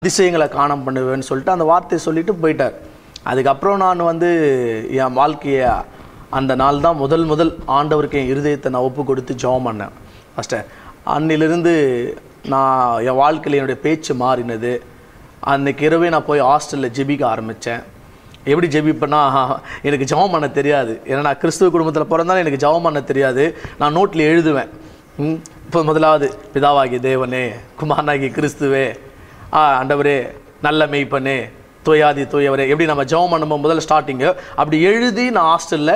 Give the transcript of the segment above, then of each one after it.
அதிசயங்களை காணம் பண்ணுவேன்னு சொல்லிட்டு அந்த வார்த்தையை சொல்லிட்டு போயிட்டார் அதுக்கப்புறம் நான் வந்து என் வாழ்க்கையை அந்த நாள் தான் முதல் முதல் ஆண்டவருக்கு என் இருதயத்தை நான் ஒப்பு கொடுத்து ஜெபம் பண்ணேன் ஃபஸ்ட்டு அன்னிலிருந்து நான் என் வாழ்க்கையில் என்னுடைய பேச்சு மாறினது அன்னைக்கு இரவே நான் போய் ஹாஸ்டலில் ஜெபிக்க ஆரம்பித்தேன் எப்படி ஜெபிப்பேன்னா எனக்கு ஜெபம் பண்ண தெரியாது ஏன்னா நான் கிறிஸ்துவ குடும்பத்தில் பிறந்தாலும் எனக்கு ஜெபம் பண்ண தெரியாது நான் நோட்டில் எழுதுவேன் ம், இப்போ முதலாவது பிதாவாகிய தேவனே குமாரனாகிய கிறிஸ்துவே ஆ ஆண்டவரே நல்ல மெய்ப்பனே தூயாதி தூயவரே எப்படி நம்ம ஜெபம் பண்ணும்போது முதல்ல ஸ்டார்டிங்கு அப்படி எழுதி நான் ஹாஸ்டலில்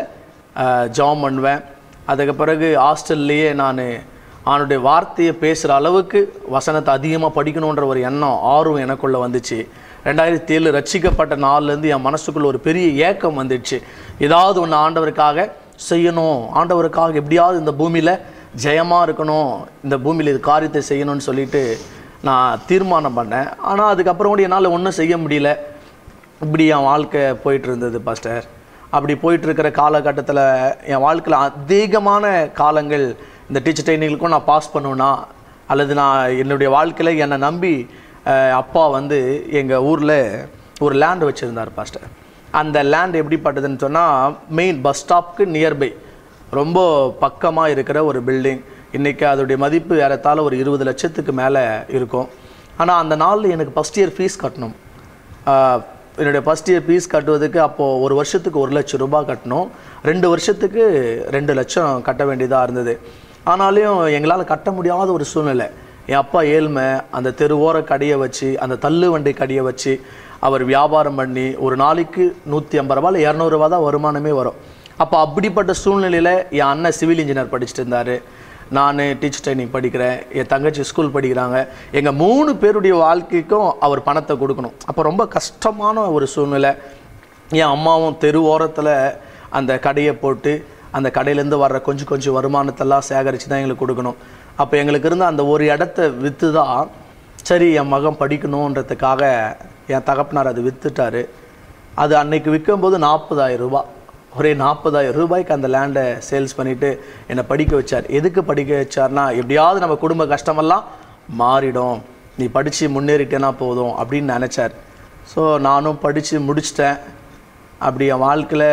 ஜெபம் பண்ணுவேன் அதுக்கு பிறகு ஹாஸ்டல்லையே நான் அவனுடைய வார்த்தையை பேசுகிற அளவுக்கு வசனத்தை அதிகமாக படிக்கணுன்ற ஒரு எண்ணம் ஆர்வம் எனக்குள்ளே வந்துச்சு ரெண்டாயிரத்தி ஏழு ரட்சிக்கப்பட்ட நாள்லேருந்து என் மனசுக்குள்ள ஒரு பெரிய ஏக்கம் வந்துடுச்சு ஏதாவது ஒன்று ஆண்டவருக்காக செய்யணும் ஆண்டவருக்காக எப்படியாவது இந்த பூமியில் ஜெயமாக இருக்கணும் இந்த பூமியில் இது காரியத்தை செய்யணும்னு சொல்லிட்டு நான் தீர்மானம் பண்ணேன் ஆனால் அதுக்கப்புறம் கூட என்னால் ஒன்றும் செய்ய முடியல இப்படி என் வாழ்க்கை போயிட்டு இருந்தது பாஸ்டர் அப்படி போயிட்டு இருக்கிற காலகட்டத்தில் என் வாழ்க்கையில் அதிகமான காலங்கள் இந்த டீச்சர் ட்ரைனிங்களுக்கும் நான் பாஸ் பண்ணுவேனா அல்லது நான் என்னுடைய வாழ்க்கையில் என்னை நம்பி அஹ், அப்பா வந்து எங்கள் ஊரில் ஒரு லேண்ட் வச்சுருந்தார் பாஸ்டர் அந்த லேண்ட் எப்படிப்பட்டதுன்னு சொன்னால் மெயின் பஸ் ஸ்டாப்க்கு நியர்பை ரொம்ப பக்கமாக இருக்கிற ஒரு பில்டிங் இன்றைக்கி அதோடைய மதிப்பு ஏறத்தாழ ஒரு இருபது லட்சத்துக்கு மேலே இருக்கும் ஆனால் அந்த நாளில் எனக்கு ஃபஸ்ட் இயர் ஃபீஸ் கட்டணும் ஆஹ் என்னுடைய ஃபஸ்ட் இயர் ஃபீஸ் கட்டுவதுக்கு அப்போது ஒரு வருஷத்துக்கு ஒரு லட்சம் ரூபாய் கட்டணும் ரெண்டு வருஷத்துக்கு ரெண்டு லட்சம் கட்ட வேண்டியதாக இருந்தது ஆனாலும் எங்களால் கட்ட முடியாத ஒரு சூழ்நிலை என் அப்பா ஏழ்மை அந்த தெருவோர கடையை வச்சு அந்த தள்ளு வண்டி கடையை வச்சு அவர் வியாபாரம் பண்ணி ஒரு நாளைக்கு நூற்றி ஐம்பது ரூபாயில் இரநூறுவா தான் வருமானமே வரும் அப்போ அப்படிப்பட்ட சூழ்நிலையில் என் அண்ணன் சிவில் இன்ஜினியர் படிச்சுட்டு இருந்தார் நான் டீச்சர் ட்ரைனிங் படிக்கிறேன் என் தங்கச்சி ஸ்கூல் படிக்கிறாங்க எங்கள் மூணு பேருடைய வாழ்க்கைக்கும் அவர் பணத்தை கொடுக்கணும் அப்போ ரொம்ப கஷ்டமான ஒரு சூழ்நிலை என் அம்மாவும் தெரு ஓரத்தில் அந்த கடையை போட்டு அந்த கடையிலேருந்து வர்ற கொஞ்சம் கொஞ்சம் வருமானத்தெல்லாம் சேகரித்து தான் எங்களுக்கு கொடுக்கணும் அப்போ எங்களுக்கு இருந்த அந்த ஒரு இடத்த விற்று தான் சரி என் மகன் படிக்கணுன்றதுக்காக என் தகப்பனார் அது விற்றுட்டாரு அது அன்னைக்கு விற்கும்போது நாற்பதாயிரம் ரூபாய் ஒரே நாற்பதாயிரம் ரூபாய்க்கு அந்த லேண்டை சேல்ஸ் பண்ணிவிட்டு என்னை படிக்க வச்சார் எதுக்கு படிக்க வச்சார்னா எப்படியாவது நம்ம குடும்ப கஷ்டமெல்லாம் மாறிடும் நீ படித்து முன்னேறிட்டேன்னா போதும் அப்படின்னு நினச்சார் ஸோ நானும் படித்து முடிச்சிட்டேன் அப்படி என் வாழ்க்கையில்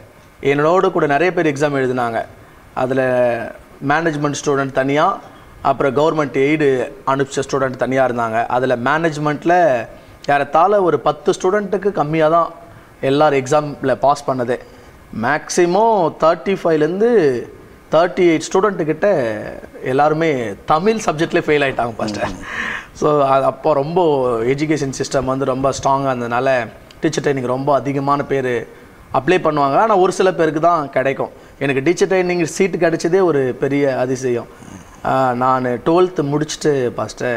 என்னோட கூட நிறைய பேர் எக்ஸாம் எழுதினாங்க அதில் மேனேஜ்மெண்ட் ஸ்டூடெண்ட் தனியாக அப்புறம் கவர்மெண்ட் எய்டு அனுப்பிச்ச ஸ்டூடெண்ட் தனியாக இருந்தாங்க அதில் மேனேஜ்மெண்ட்டில் ஏறத்தாழ ஒரு பத்து ஸ்டூடெண்ட்டுக்கு கம்மியாக தான் எல்லாரும் எக்ஸாமில் பாஸ் பண்ணதே மேக்ஸிமம் தேர்ட்டி ஃபைவ்லேருந்து தேர்ட்டி எயிட் ஸ்டூடெண்ட்டுக்கிட்ட எல்லாருமே தமிழ் சப்ஜெக்ட்லேயே ஃபெயில் ஆகிட்டாங்க ஃபஸ்ட்டு ஸோ அது அப்போ ரொம்ப எஜுகேஷன் சிஸ்டம் வந்து ரொம்ப ஸ்ட்ராங்காக இருந்ததுனால டீச்சர் ட்ரைனிங் ரொம்ப அதிகமான பேர் அப்ளை பண்ணுவாங்க ஆனால் ஒரு சில பேருக்கு தான் கிடைக்கும் எனக்கு டீச்சர் ட்ரைனிங் சீட்டு கிடைச்சதே ஒரு பெரிய அதிசயம் ஆஹ் நான் டுவெல்த்து முடிச்சுட்டு பாஸ்டர்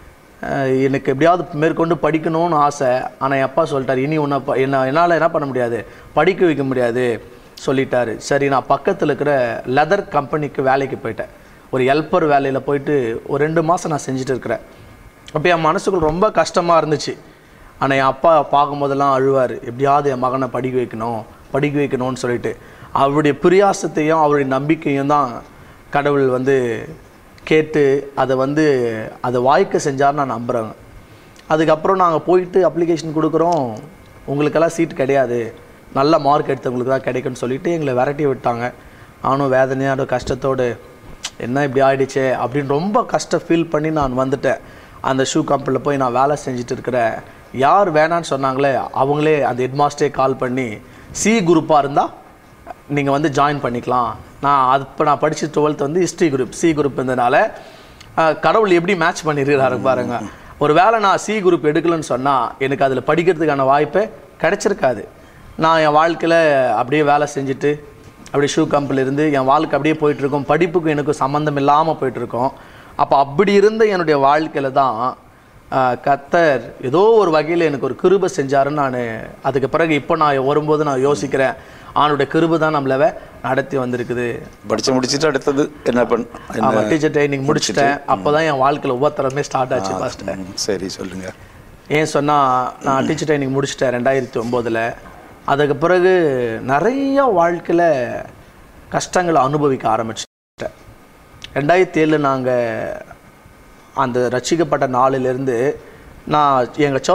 எனக்கு எப்படியாவது மேற்கொண்டு படிக்கணும்னு ஆசை ஆனால் என் அப்பா சொல்லிட்டார் இனி உன்னை ப- என்ன என்னால் என்ன பண்ண முடியாது படிக்க வைக்க முடியாது சொல்லிட்டாரு சரி நான் பக்கத்தில் இருக்கிற லெதர் கம்பெனிக்கு வேலைக்கு போயிட்டேன் ஒரு ஹெல்ப்பர் வேலையில் போயிட்டு ஒரு ரெண்டு மாதம் நான் செஞ்சுட்டு இருக்கிறேன் அப்போ என் மனசுக்குள்ள ரொம்ப கஷ்டமாக இருந்துச்சு ஆனால் என் அப்பா பார்க்கும்போதெல்லாம் அழுவார் எப்படியாவது என் மகனை படிக்க வைக்கணும் படிக்க வைக்கணும்னு சொல்லிட்டு அவருடைய பிரியாசத்தையும் அவருடைய நம்பிக்கையும் தான் கடவுள் வந்து கேட்டு அதை வந்து அதை வாய்க்க செஞ்சார் நான் நம்புகிறேங்க அதுக்கப்புறம் நாங்கள் போயிட்டு அப்ளிகேஷன் கொடுக்குறோம் உங்களுக்கெல்லாம் சீட் கிடையாது நல்ல மார்க் எடுத்தவங்களுக்கு தான் கிடைக்கும்னு சொல்லிட்டு எங்களை விரட்டி விட்டாங்க நானும் வேதனையோட கஷ்டத்தோடு என்ன இப்படி ஆயிடுச்சே அப்படின்னு ரொம்ப கஷ்டம் ஃபீல் பண்ணி நான் வந்துட்டேன் அந்த ஷூ கம்பெனியில் போய் நான் வேலை செஞ்சுட்டு இருக்கிறேன் யார் வேணான்னு சொன்னாங்களே அவங்களே அந்த ஹெட்மாஸ்டரே கால் பண்ணி சி குரூப்பாக இருந்தால் நீங்கள் வந்து ஜாயின் பண்ணிக்கலாம் நான் அது இப்போ நான் படித்த டுவெல்த் வந்து ஹிஸ்ட்ரி குரூப் சி குரூப் இருந்ததுனால அஹ், கடவுள் எப்படி மேட்ச் பண்ணிருக்கிறாரு பாருங்க ஒரு வேளை நான் சி குரூப் எடுக்கலன்னு சொன்னால் எனக்கு அதில் படிக்கிறதுக்கான வாய்ப்பே கிடைச்சிருக்காது நான் என் வாழ்க்கையில் அப்படியே வேலை செஞ்சுட்டு அப்படியே ஷூ கம்பெனில இருந்து என் வாழ்க்கை அப்படியே போயிட்டுருக்கோம் படிப்புக்கும் எனக்கும் சம்மந்தம் இல்லாமல் போயிட்டுருக்கோம் அப்போ அப்படி இருந்த என்னுடைய வாழ்க்கையில் தான் ஆஹ், கர்த்தர் ஏதோ ஒரு வகையில் எனக்கு ஒரு கிருபை செஞ்சாருன்னு நான் அதுக்கு பிறகு இப்போ நான் வரும்போது நான் யோசிக்கிறேன் அவனுடைய கிருபை தான் நம்மள நடத்தி வந்திருக்குது படிச்சு முடிச்சிட்டு அடுத்தது என்ன பண் என்ன அவன் டீச்சர் ட்ரைனிங் முடிச்சிட்டேன் அப்போ தான் என் வாழ்க்கையில் உபத்திரமே ஸ்டார்ட் ஆச்சு ஃபர்ஸ்ட் ம், சரி சொல்லுங்க ஏன் சொன்னால் நான் டீச்சர் ட்ரைனிங் முடிச்சிட்டேன் ரெண்டாயிரத்தி ஒம்போதில் அதுக்கு பிறகு நிறைய வாழ்க்கையில் கஷ்டங்களை அனுபவிக்க ஆரம்பிச்சிட்டேன் ரெண்டாயிரத்தி ஏழு நாங்கள் அந்த ரட்சிக்கப்பட்ட நாளிலிருந்து நான் எங்கள்